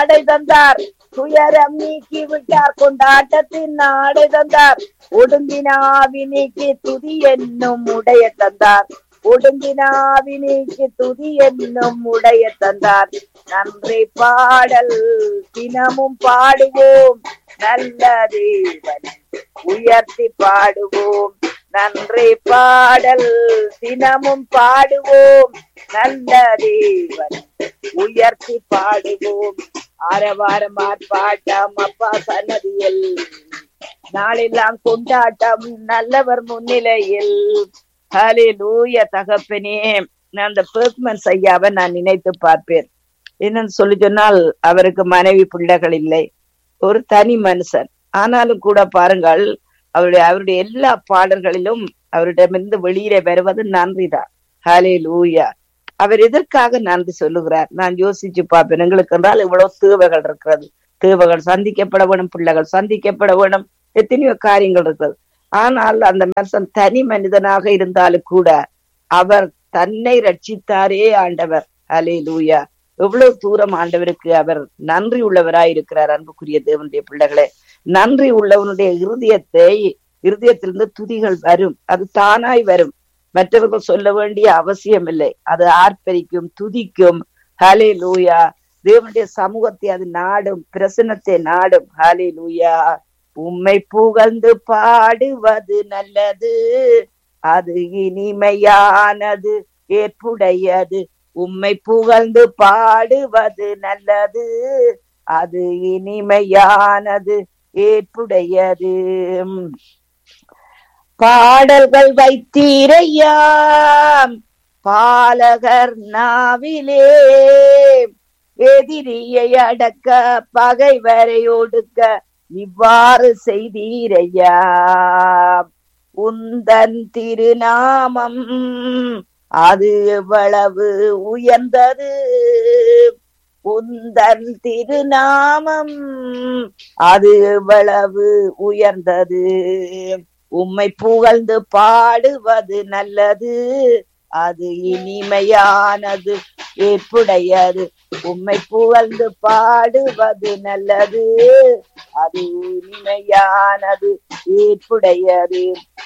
நாடை தந்தார் துயரம் நீக்கி விட்டார் கொண்டாட்டத்தின் நாடை தந்தார் ஒடுங்கினாவி நீக்கி துதி என்னும் உடைய தந்தார் ஒடுங்கினாவி நீக்கி துதி என்னும் உடைய தந்தார் நன்றி பாடல் தினமும் பாடுவோம் நல்ல தேவன் உயர்த்தி பாடுவோம் நன்றி பாடல் தினமும் பாடுவோம் நல்ல தேவன் உயர்த்தி பாடுவோம் ஆரவாரம் ஆர்ப்பாட்டம் அப்பா சன்னதியில் நாளெல்லாம் கொண்டாட்டம் நல்லவர் முன்னிலையில் ஹலே லூய தகப்பனே நான் அந்த பெர்க்மன்ஸ் ஐயாவை நான் நினைத்து பார்ப்பேன் என்னன்னு சொல்லி சொன்னால் அவருக்கு மனைவி பிள்ளைகள் இல்லை ஒரு தனி மனுஷன் ஆனாலும் கூட பாருங்கள் அவருடைய அவருடைய எல்லா பாடல்களிலும் அவரிடமிருந்து வெளியிலே வருவது நன்றிதான் ஹலே லூயா அவர் எதற்காக நன்றி சொல்லுகிறார் நான் யோசிச்சு பார்ப்பேன் எங்களுக்கு என்றால் இவ்வளவு தேவைகள் இருக்கிறது தேவைகள் சந்திக்கப்பட வேணும் பிள்ளைகள் சந்திக்கப்பட வேணும் எத்தனையோ காரியங்கள் இருக்கிறது ஆனால் அந்த மனுஷன் தனி மனிதனாக இருந்தாலும் கூட அவர் தன்னை ரட்சித்தாரே ஆண்டவர் ஹலே லூயா எவ்வளவு தூரம் ஆண்டவருக்கு அவர் நன்றி உள்ளவராய் இருக்கிறார் அன்புக்குரிய தேவனுடைய பிள்ளைகளே நன்றி உள்ளவனுடைய இருதயத்தை இருதயத்திலிருந்து துதிகள் வரும் அது தானாய் வரும் மற்றவர்கள் சொல்ல வேண்டிய அவசியம் இல்லை அது ஆர்ப்பரிக்கும் துதிக்கும் ஹலே லூயா தேவனுடைய சமூகத்தை அது நாடும் பிரசனத்தை நாடும் ஹலே லூயா உம்மை புகழ்ந்து பாடுவது நல்லது அது இனிமையானது ஏற்புடையது உம்மை புகழ்ந்து பாடுவது நல்லது அது இனிமையானது ஏற்புடையது பாடல்கள் வைத்தீரையா பாலகர் நாவிலே எதிரியை அடக்க பகைவரை ஒடுக்க இவ்வாறு செய்தீரையா உந்தன் திருநாமம் அது எவ்வளவு உயர்ந்தது உந்தன் திருநாமம் அது எவ்வளவு உயர்ந்தது உம்மை புகழ்ந்து பாடுவது நல்லது அது இனிமையானது ஏற்புடையது உம்மை புகழ்ந்து பாடுவது நல்லது அது இனிமையானது ஏற்புடையது